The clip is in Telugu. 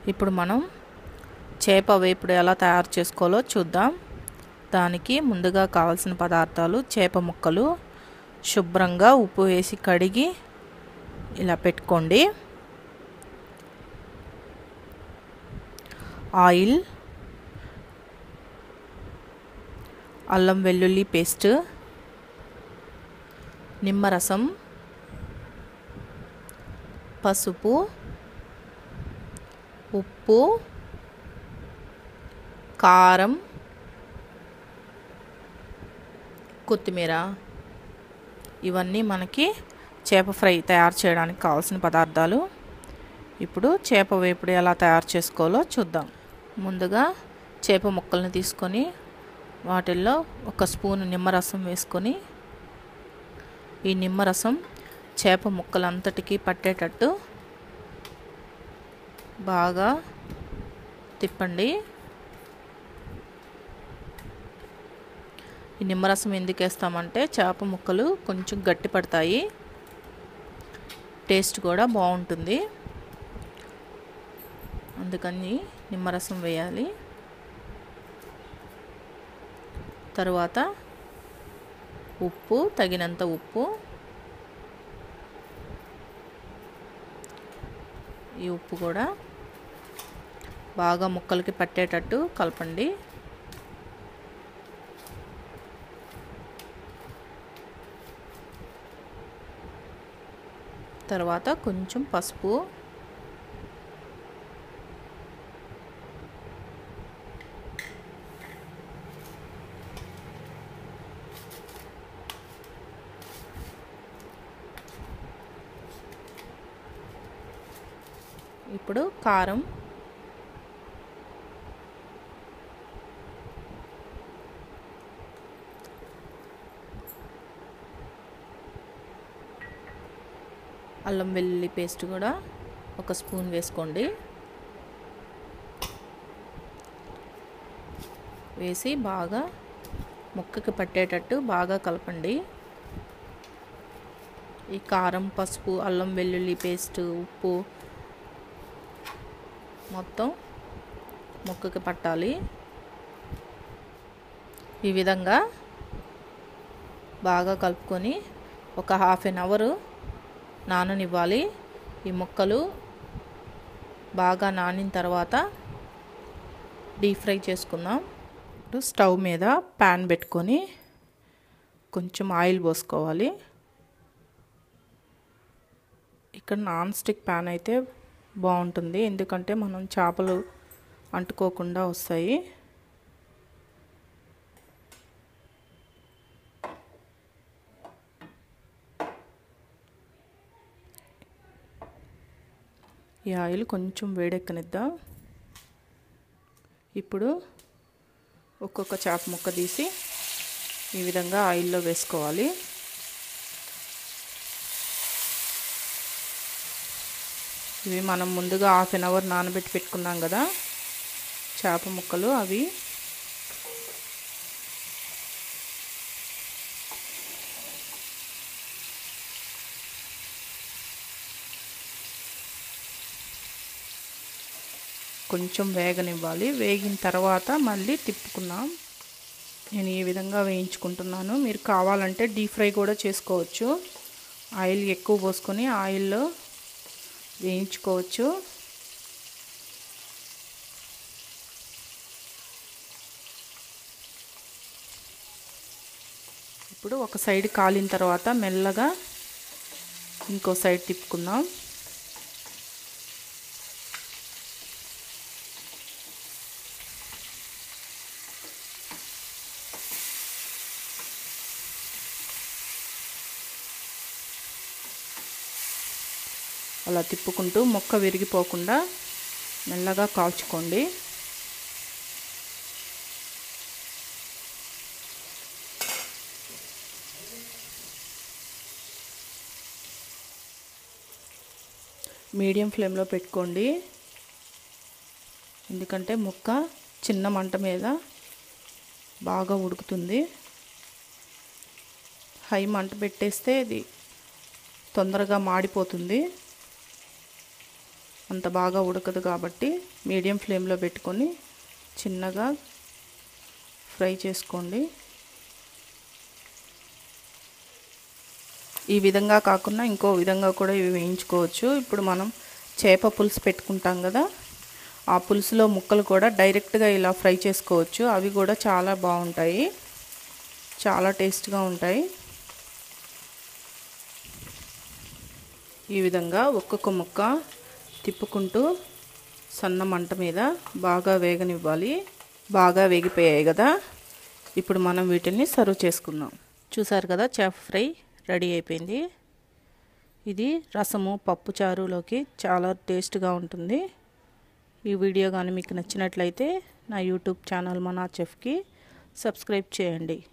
ఇప్పుడు మనం చేప వేపుడు ఎలా తయారు చేసుకోవాలో చూద్దాం దానికి ముందుగా కావాల్సిన పదార్థాలు చేప ముక్కలు శుభ్రంగా ఉప్పు వేసి కడిగి ఇలా పెట్టుకోండి ఆయిల్ అల్లం వెల్లుల్లి పేస్ట్ నిమ్మరసం పసుపు ఉప్పు కారం కొత్తిమీర ఇవన్నీ మనకి చేప ఫ్రై తయారు చేయడానికి కావాల్సిన పదార్థాలు ఇప్పుడు చేప వేపుడు ఎలా తయారు చేసుకోవాలో చూద్దాం ముందుగా చేప ముక్కల్ని తీసుకొని వాటిల్లో ఒక స్పూన్ నిమ్మరసం వేసుకొని ఈ నిమ్మరసం చేప ముక్కలంతటికీ పట్టేటట్టు బాగా తిప్పండి ఈ నిమ్మరసం ఎందుకు వేస్తామంటే చేప ముక్కలు కొంచెం గట్టి పడతాయి టేస్ట్ కూడా బాగుంటుంది అందుకని నిమ్మరసం వేయాలి తరువాత ఉప్పు తగినంత ఉప్పు ఈ ఉప్పు కూడా బాగా ముక్కలకి పట్టేటట్టు కలపండి తర్వాత కొంచెం పసుపు ఇప్పుడు కారం అల్లం వెల్లుల్లి పేస్ట్ కూడా ఒక స్పూన్ వేసుకోండి వేసి బాగా ముక్కకి పట్టేటట్టు బాగా కలపండి ఈ కారం పసుపు అల్లం వెల్లుల్లి పేస్ట్ ఉప్పు మొత్తం ముక్కకి పట్టాలి ఈ విధంగా బాగా కలుపుకొని ఒక హాఫ్ ఎన్ అవరు నాననివ్వాలి ఈ ముక్కలు బాగా నానిన తర్వాత డీప్ ఫ్రై చేసుకుందాం ఇప్పుడు స్టవ్ మీద ప్యాన్ పెట్టుకొని కొంచెం ఆయిల్ పోసుకోవాలి ఇక్కడ నాన్ స్టిక్ ప్యాన్ అయితే బాగుంటుంది ఎందుకంటే మనం చేపలు అంటుకోకుండా వస్తాయి ఈ ఆయిల్ కొంచెం వేడెక్కనిద్దాం ఇప్పుడు ఒక్కొక్క చేప ముక్క తీసి ఈ విధంగా ఆయిల్లో వేసుకోవాలి ఇవి మనం ముందుగా హాఫ్ అన్ అవర్ నానబెట్టి పెట్టుకున్నాం కదా చేప ముక్కలు అవి కొంచెం వేగనివ్వాలి వేగిన తర్వాత మళ్ళీ తిప్పుకున్నాం నేను ఈ విధంగా వేయించుకుంటున్నాను మీరు కావాలంటే డీప్ ఫ్రై కూడా చేసుకోవచ్చు ఆయిల్ ఎక్కువ పోసుకొని ఆయిల్లో వేయించుకోవచ్చు ఇప్పుడు ఒక సైడ్ కాలిన తర్వాత మెల్లగా ఇంకో సైడ్ తిప్పుకుందాం అలా తిప్పుకుంటూ మొక్క విరిగిపోకుండా మెల్లగా కాల్చుకోండి మీడియం ఫ్లేమ్లో పెట్టుకోండి ఎందుకంటే ముక్క చిన్న మంట మీద బాగా ఉడుకుతుంది హై మంట పెట్టేస్తే ఇది తొందరగా మాడిపోతుంది అంత బాగా ఉడకదు కాబట్టి మీడియం ఫ్లేమ్లో పెట్టుకొని చిన్నగా ఫ్రై చేసుకోండి ఈ విధంగా కాకుండా ఇంకో విధంగా కూడా ఇవి వేయించుకోవచ్చు ఇప్పుడు మనం చేప పులుసు పెట్టుకుంటాం కదా ఆ పులుసులో ముక్కలు కూడా డైరెక్ట్గా ఇలా ఫ్రై చేసుకోవచ్చు అవి కూడా చాలా బాగుంటాయి చాలా టేస్ట్గా ఉంటాయి ఈ విధంగా ఒక్కొక్క ముక్క తిప్పుకుంటూ సన్న మంట మీద బాగా వేగనివ్వాలి బాగా వేగిపోయాయి కదా ఇప్పుడు మనం వీటిని సర్వ్ చేసుకుందాం చూసారు కదా చేప ఫ్రై రెడీ అయిపోయింది ఇది రసము పప్పు చారులోకి చాలా టేస్ట్గా ఉంటుంది ఈ వీడియో కానీ మీకు నచ్చినట్లయితే నా యూట్యూబ్ ఛానల్ మనా చెఫ్కి సబ్స్క్రైబ్ చేయండి